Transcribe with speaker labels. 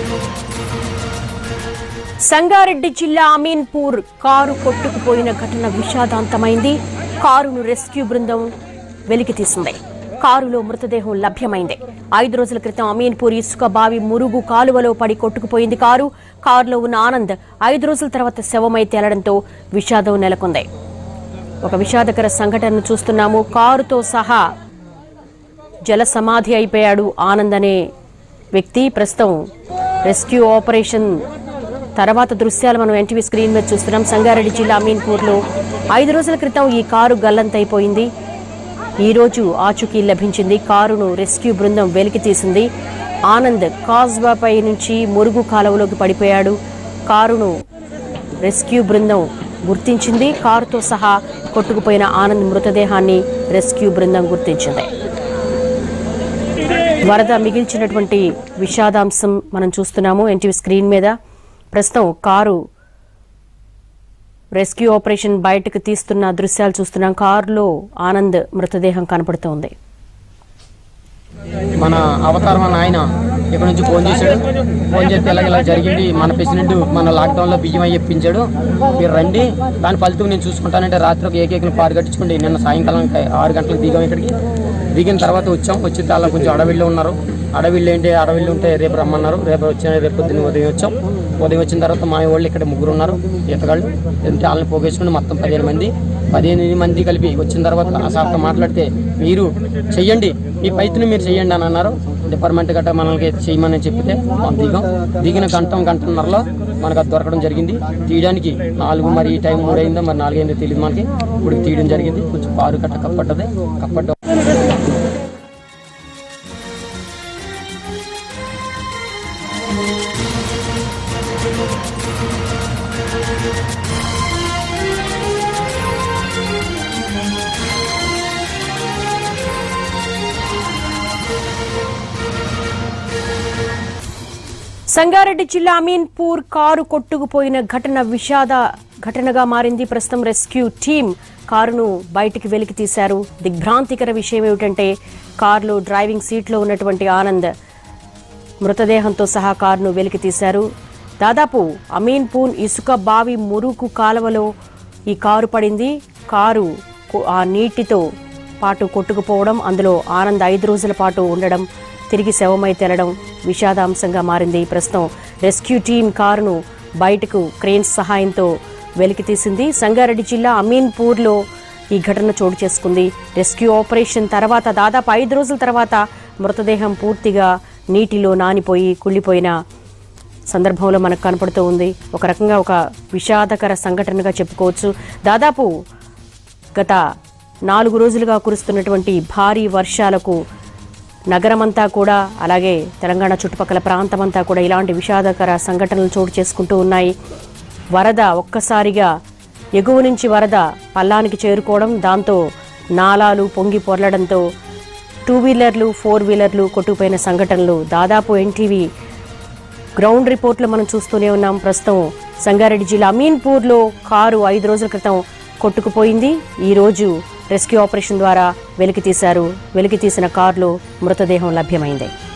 Speaker 1: సంగారెడ్డి జిల్లా అమీన్పూర్ కారు కొట్టుకుపోయిన ఘటన విషాదాంతమైంది కారును రెస్క్యూ బృందం వెలికి తీసింది కారులో మృతదేహం లభ్యమైంది ఐదు రోజుల క్రితం అమీన్పూర్ ఇసుక బావి మురుగు కాలువలో పడి కొట్టుకుపోయింది కారు కారులో ఉన్న ఆనంద్ ఐదు రోజుల తర్వాత శవమై తేలడంతో విషాదం నెలకొంది ఒక విషాదకర సంఘటనను చూస్తున్నాము కారుతో సహా జల సమాధి అయిపోయాడు ఆనంద్ అనే వ్యక్తి ప్రస్తుతం రెస్క్యూ ఆపరేషన్ తర్వాత దృశ్యాలు మనం ఎన్టీవీ స్క్రీన్ మీద చూస్తున్నాం సంగారెడ్డి జిల్లా అమీన్పూర్లో ఐదు రోజుల క్రితం ఈ కారు గల్లంతైపోయింది ఈ రోజు ఆచూకీ లభించింది కారును రెస్క్యూ బృందం వెలికి తీసింది ఆనంద్ కాజ్వాపై నుంచి మురుగు కాలువలోకి పడిపోయాడు కారును రెస్క్యూ బృందం గుర్తించింది కారుతో సహా కొట్టుకుపోయిన ఆనంద్ మృతదేహాన్ని రెస్క్యూ బృందం గుర్తించింది వరద మిగిల్చినటువంటి విషాదాంశం మనం చూస్తున్నాము ఎన్టీవీ స్క్రీన్ మీద ప్రస్తుతం కారు రెస్క్యూ ఆపరేషన్ బయటకు తీస్తున్న దృశ్యాలు చూస్తున్నాం కారులో ఆనంద్ మృతదేహం కనపడుతోంది
Speaker 2: మన అవతారం అన్న ఆయన ఇక్కడ నుంచి ఫోన్ చేశాడు ఫోన్ చేస్తే ఇలా ఇలా జరిగింది మన ప్రెసిడెంట్ మన లాక్డౌన్ లో బియ్యం అయ్యి చెప్పించాడు మీరు రండి దాని ఫలితం నేను చూసుకుంటానంటే రాత్రి ఒక ఏకేకలు పారు కట్టించుకోండి నిన్న సాయంకాలం ఆరు గంటలకు దిగాం ఇక్కడికి దిగిన తర్వాత వచ్చాం వచ్చి అలా కొంచెం అడవిలో ఉన్నారు అడవిలో ఏంటి అడవిలో ఉంటే రేపు రమ్మన్నారు రేపు వచ్చాను రేపు పొద్దున్న ఉదయం వచ్చాం ఉదయం వచ్చిన తర్వాత మా వాళ్ళు ఇక్కడ ముగ్గురు ఉన్నారు ఈతగాళ్ళు అంటే వాళ్ళని పోగేసుకుని మొత్తం పదిహేను మంది పదిహేను మంది కలిపి వచ్చిన తర్వాత ఆ సార్తో మాట్లాడితే మీరు చెయ్యండి మీ పైతుని మీరు చెయ్యండి అని అన్నారు డిపార్ట్మెంట్ గట్రా మనకి చేయమని చెప్తే మనం దిగాం దిగిన గంట గంటన్నరలో మనకు అది దొరకడం జరిగింది తీయడానికి నాలుగు మరి ఈ టైం మూడు అయిందో మరి నాలుగైందో తెలియదు మనకి ఇప్పుడు తీయడం జరిగింది కొంచెం కారు కట్ట కప్పట్టది కప్పడ్డ
Speaker 1: సంగారెడ్డి జిల్లా అమీన్పూర్ కారు కొట్టుకుపోయిన ఘటన విషాద ఘటనగా మారింది ప్రస్తుతం రెస్క్యూ టీం కారును బయటికి వెలికి తీశారు దిగ్భ్రాంతికర విషయం ఏమిటంటే కారులో డ్రైవింగ్ సీట్లో ఉన్నటువంటి ఆనంద్ మృతదేహంతో సహా కారును వెలికి తీశారు దాదాపు అమీన్పూర్ ఇసుక బావి మురుకు కాలువలో ఈ కారు పడింది కారు కొ- ఆ నీటితో పాటు కొట్టుకుపోవడం అందులో ఆనంద్ ఐదు రోజుల పాటు ఉండడం తిరిగి శవమై తెలడం విషాదాంశంగా మారింది ప్రస్తుతం రెస్క్యూ టీం కారును బయటకు క్రేన్స్ సహాయంతో వెలికి తీసింది సంగారెడ్డి జిల్లా అమీన్పూర్లో ఈ ఘటన చోటు చేసుకుంది రెస్క్యూ ఆపరేషన్ తర్వాత దాదాపు ఐదు రోజుల తర్వాత మృతదేహం పూర్తిగా నీటిలో నానిపోయి కుళ్ళిపోయిన సందర్భంలో మనకు కనపడుతూ ఉంది ఒక రకంగా ఒక విషాదకర సంఘటనగా చెప్పుకోవచ్చు దాదాపు గత నాలుగు రోజులుగా కురుస్తున్నటువంటి భారీ వర్షాలకు నగరమంతా కూడా అలాగే తెలంగాణ చుట్టుపక్కల ప్రాంతమంతా కూడా ఇలాంటి విషాదకర సంఘటనలు చోటు చేసుకుంటూ ఉన్నాయి వరద ఒక్కసారిగా ఎగువ నుంచి వరద పల్లానికి చేరుకోవడం దాంతో నాలాలు పొంగి పొర్లడంతో టూ వీలర్లు ఫోర్ వీలర్లు కొట్టుకుపోయిన సంఘటనలు దాదాపు ఎన్టీవీ గ్రౌండ్ రిపోర్ట్లో మనం చూస్తూనే ఉన్నాం ప్రస్తుతం సంగారెడ్డి జిల్లా అమీన్పూర్లో కారు ఐదు రోజుల క్రితం కొట్టుకుపోయింది ఈ రోజు రెస్క్యూ ఆపరేషన్ ద్వారా వెలికి తీశారు వెలికి తీసిన కారులో మృతదేహం లభ్యమైంది